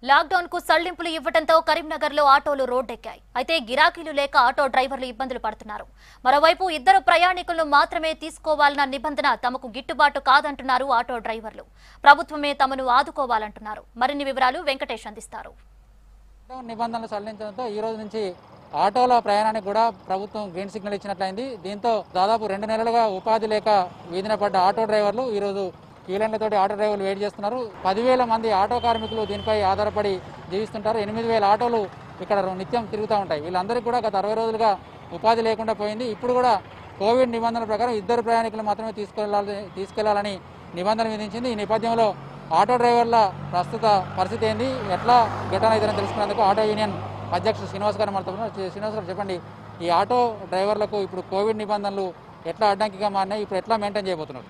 Lockdown కు సళ్లింపులు ఇవ్వడంతో కరీంనగర్ లో ఆటోలు రోడ్డెక్కాయి అయితే గిరాకీలు లేక ఆటో డ్రైవర్లు ఇబ్బందులు పడుతున్నారు మరోవైపు ఇద్దరు ప్రయాణికులను మాత్రమే తీసుకోవాలన్న నిబంధన తమకు గిట్టుబాటు కాదంటున్నారు ఆటో డ్రైవర్లు ప్రభుత్వమే తమను ఆదుకోవాలంటున్నారు మరిన్ని వివరాలు వెంకటేష్ అందిస్తారు లాక్డౌన్ నిబంధనలు సడలించడంతో ఈ రోజు నుంచి ఆటోల ప్రయాణానికి కూడా ప్రభుత్వం గ్రీన్ సిగ్నల్ ఇచ్చినట్లయింది దీంతో దాదాపు రెండు నెలలుగా ఉపాధి లేక వీధిన పడ్డ ఆటో డ్రైవర్లు ఈ రోజు క్యూలైన్లతోటి ఆటో డ్రైవర్లు వెయిట్ చేస్తున్నారు పదివేల మంది ఆటో కార్మికులు దీనిపై ఆధారపడి జీవిస్తుంటారు ఎనిమిది వేల ఆటోలు ఇక్కడ నిత్యం తిరుగుతూ ఉంటాయి వీళ్ళందరికీ కూడా గత అరవై రోజులుగా ఉపాధి లేకుండా పోయింది ఇప్పుడు కూడా కోవిడ్ నిబంధనల ప్రకారం ఇద్దరు ప్రయాణికులు మాత్రమే తీసుకెళ్లాలి తీసుకెళ్లాలని నిబంధన విధించింది ఈ నేపథ్యంలో ఆటో డ్రైవర్ల ప్రస్తుత పరిస్థితి ఏంది ఎట్లా ఘటన ఇదని తెలుసుకునేందుకు ఆటో యూనియన్ అధ్యక్షుడు శ్రీనివాస్ గారు మనతో ఉన్నారు. శ్రీ- శ్రీనివాస్ గారు చెప్పండి ఈ ఆటో డ్రైవర్లకు ఇప్పుడు కోవిడ్ నిబంధనలు ఎట్లా అడ్డంకిగా మారినాయి ఇప్పుడు ఎట్లా మెయింటైన్ చేయబోతున్నారు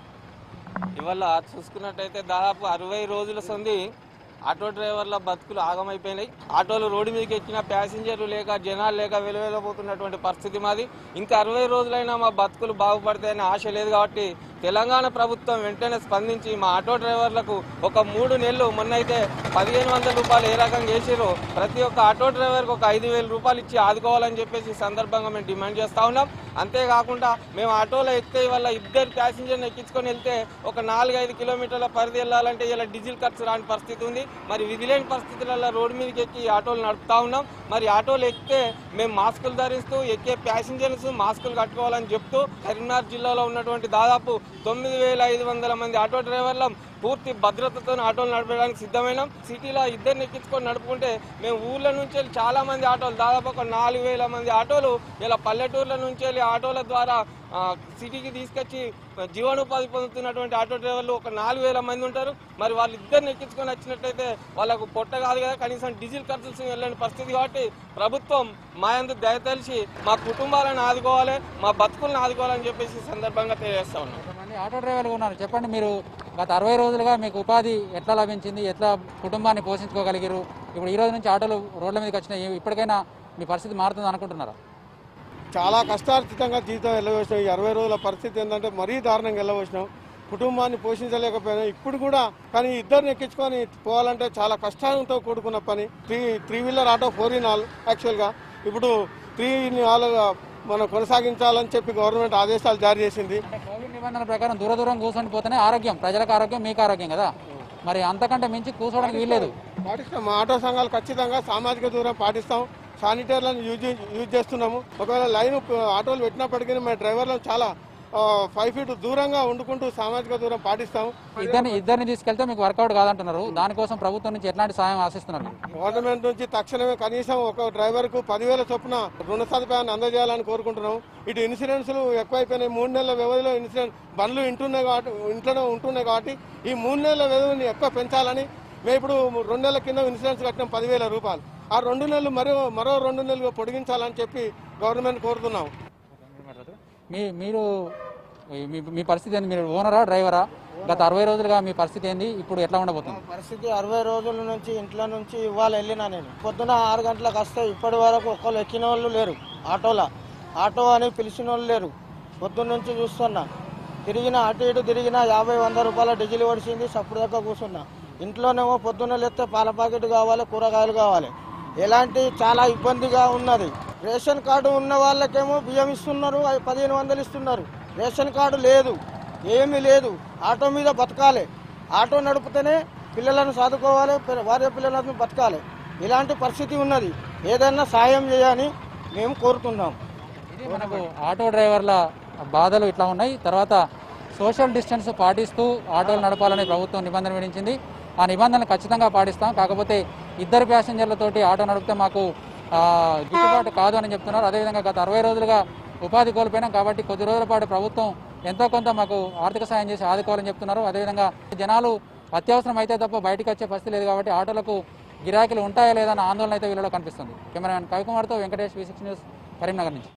ఇవాళ చూసుకున్నట్టయితే దాదాపు అరవై రోజుల సంది ఆటో డ్రైవర్ల బతుకులు ఆగమైపోయినాయి ఆటోలు రోడ్డు మీదకి ఎక్కిన ప్యాసింజర్లు లేక జనాలు లేక వెలువెలబోతున్నటువంటి పరిస్థితి మాది ఇంకా అరవై రోజులైనా మా బతుకులు బాగుపడతాయని ఆశ లేదు కాబట్టి తెలంగాణ ప్రభుత్వం వెంటనే స్పందించి మా ఆటో డ్రైవర్లకు ఒక మూడు నెలలు మొన్నైతే పదిహేను వందల రూపాయలు ఏ రకంగా చేసిరో ప్రతి ఒక్క ఆటో డ్రైవర్కి ఒక ఐదు వేల రూపాయలు ఇచ్చి ఆదుకోవాలని చెప్పేసి ఈ సందర్భంగా మేము డిమాండ్ చేస్తా ఉన్నాం అంతేకాకుండా మేము ఆటోలో ఎక్కితే వల్ల ఇద్దరు ప్యాసింజర్ని ఎక్కించుకొని వెళ్తే ఒక నాలుగైదు కిలోమీటర్ల పరిధి వెళ్ళాలంటే ఇలా డీజిల్ ఖర్చు రాని పరిస్థితి ఉంది మరి విధి లేని పరిస్థితులలో రోడ్డు మీదకి ఎక్కి ఆటోలు నడుపుతా ఉన్నాం మరి ఆటోలు ఎక్కితే మేము మాస్కులు ధరిస్తూ ఎక్కే ప్యాసింజర్స్ మాస్కులు కట్టుకోవాలని చెప్తూ కరీంనగర్ జిల్లాలో ఉన్నటువంటి దాదాపు తొమ్మిది వేల ఐదు వందల మంది ఆటో డ్రైవర్ల పూర్తి భద్రతతో ఆటోలు నడపడానికి సిద్ధమైనాం సిటీలో ఇద్దరిని ఎక్కించుకొని నడుపుకుంటే మేము ఊర్ల నుంచి వెళ్ళి చాలా మంది ఆటోలు దాదాపు ఒక నాలుగు వేల మంది ఆటోలు ఇలా పల్లెటూర్ల నుంచి వెళ్ళి ఆటోల ద్వారా ఆ, సిటీకి తీసుకొచ్చి జీవనోపాధి పొందుతున్నటువంటి ఆటో డ్రైవర్లు ఒక నాలుగు వేల మంది ఉంటారు మరి వాళ్ళు ఇద్దరిని ఎక్కించుకొని వచ్చినట్టయితే వాళ్ళకు పొట్ట కాదు కదా కనీసం డీజిల్ ఖర్చులు వెళ్ళని పరిస్థితి కాబట్టి ప్రభుత్వం మా యందు దయతలిసి మా కుటుంబాలను ఆదుకోవాలి మా బతుకులను ఆదుకోవాలని చెప్పేసి ఈ సందర్భంగా తెలియజేస్తా ఉన్నాం కొంతమంది ఆటో డ్రైవర్లు ఉన్నారు చెప్పండి మీరు గత అరవై రోజులుగా మీకు ఉపాధి ఎట్లా లభించింది ఎట్లా కుటుంబాన్ని పోషించుకోగలిగారు ఇప్పుడు ఈ రోజు నుంచి ఆటోలు రోడ్ల మీదకి వచ్చినాయి ఇప్పటికైనా మీ పరిస్థితి మారుతుంది అనుకుంటున్నారా చాలా కష్టార్జితంగా జీవితం వెళ్ళవచ్చినాం ఈ అరవై రోజుల పరిస్థితి ఏంటంటే మరీ దారుణంగా వెళ్ళవచ్చినాం కుటుంబాన్ని పోషించలేకపోయినాం ఇప్పుడు కూడా కానీ ఇద్దరిని ఎక్కించుకొని పోవాలంటే చాలా కష్టాలతో కూడుకున్న పని three three wheeler auto four in all యాక్చువల్గా ఇప్పుడు త్రీ ఇన్ ఆల్ మనం కొనసాగించాలని చెప్పి గవర్నమెంట్ ఆదేశాలు జారీ చేసింది అంటే కోవిడ్ నిబంధనల ప్రకారం దూర దూరం కూర్చొని పోతేనే ఆరోగ్యం ప్రజలకు ఆరోగ్యం మీకు ఆరోగ్యం కదా మరి అంతకంటే మించి కూర్చోవడానికి వీల్లేదు పాటిస్తాం మా ఆటో సంఘాలు ఖచ్చితంగా సామాజిక దూరం పాటిస్తాం శానిటైజర్లను యూజ్ యూజ్ చేస్తున్నాము ఒకవేళ లైన్ ఆటోలు పెట్టినప్పటికీ మా డ్రైవర్లను చాలా ఫైవ్ ఫీట్ దూరంగా వండుకుంటూ సామాజిక దూరం పాటిస్తాం ఇద్దరిని ఇద్దరిని తీసుకెళ్తే మీకు వర్కౌట్ కాదంటున్నారు దానికోసం ప్రభుత్వం నుంచి ఎట్లాంటి సాయం ఆశిస్తున్నారు మీరు? గవర్నమెంట్ నుంచి తక్షణమే కనీసం ఒక డ్రైవర్కు పదివేల చొప్పున రుణ సదుపాయాన్ని అందజేయాలని కోరుకుంటున్నాం ఇటు ఇన్సూరెన్స్లు ఎక్కువైపోయినాయి మూడు నెలల వ్యవధిలో ఇన్సూరెన్స్ బండ్లు ఇంటున్నాయి కాబట్టి ఇంట్లోనే ఉంటున్నాయి కాబట్టి ఈ మూడు నెలల వ్యవధిని ఎక్కువ పెంచాలని మేము ఇప్పుడు రెండు నెలల కింద ఇన్సూరెన్స్ కట్టినాం పదివేల రూపాయలు ఆ రెండు నెలలు మరో మరో రెండు నెలలు పొడిగించాలని చెప్పి గవర్నమెంట్ కోరుతున్నాం మీ మీరు మీ మీ పరిస్థితి ఏంది మీరు ఓనరా డ్రైవరా గత అరవై రోజులుగా మీ పరిస్థితి ఏంది ఇప్పుడు ఎట్లా ఉండబోతుంది పరిస్థితి అరవై రోజుల నుంచి ఇంట్లో నుంచి ఇవాళ వెళ్ళినా నేను పొద్దున ఆరు గంటలకు వస్తే ఇప్పటి వరకు ఒక్కళ్ళు ఎక్కిన వాళ్ళు లేరు ఆటోలో ఆటో అని పిలిచిన వాళ్ళు లేరు పొద్దున్న నుంచి చూస్తున్నా తిరిగిన అటు ఇటు తిరిగిన యాభై వంద రూపాయల డీజిల్ పడిచింది సప్పుడు దాకా కూర్చున్నా ఇంట్లోనేమో పొద్దున్న లేస్తే పాల ప్యాకెట్ కావాలి కూరగాయలు కావాలి ఎలాంటి చాలా ఇబ్బందిగా ఉన్నది రేషన్ కార్డు ఉన్న వాళ్ళకేమో బియ్యం ఇస్తున్నారు అవి పదిహేను వందలు ఇస్తున్నారు రేషన్ కార్డు లేదు ఏమీ లేదు ఆటో మీద బతకాలి ఆటో నడిపితేనే పిల్లలను చదువుకోవాలి పిల్ల- భార్య పిల్లలను బతకాలి ఇలాంటి పరిస్థితి ఉన్నది ఏదైనా సాయం చేయని మేము కోరుతున్నాం ఇది మనకు ఆటో డ్రైవర్ల బాధలు ఇట్లా ఉన్నాయి తర్వాత సోషల్ డిస్టెన్స్ పాటిస్తూ ఆటోలు నడపాలని ప్రభుత్వం నిబంధన విధించింది ఆ నిబంధనలు ఖచ్చితంగా పాటిస్తాం కాకపోతే ఇద్దరు ప్యాసింజర్లతోటి ఆటో నడిపితే మాకు ఆ, గిట్టుబాటు కాదు అని చెప్తున్నారు అదేవిధంగా గత అరవై రోజులుగా ఉపాధి కోల్పోయినాం కాబట్టి కొద్ది రోజుల పాటు ప్రభుత్వం ఎంతో కొంత మాకు ఆర్థిక సాయం చేసి ఆదుకోవాలని చెప్తున్నారు అదేవిధంగా జనాలు అత్యవసరం అయితే తప్ప బయటికి వచ్చే పరిస్థితి లేదు కాబట్టి ఆటోలకు గిరాకీలు ఉంటాయా లేదా అన్న ఆందోళన అయితే వీళ్ళలో కనిపిస్తుంది కెమెరామెన్ కవికుమార్తో Venkatesh V six news Karimnagar నుంచి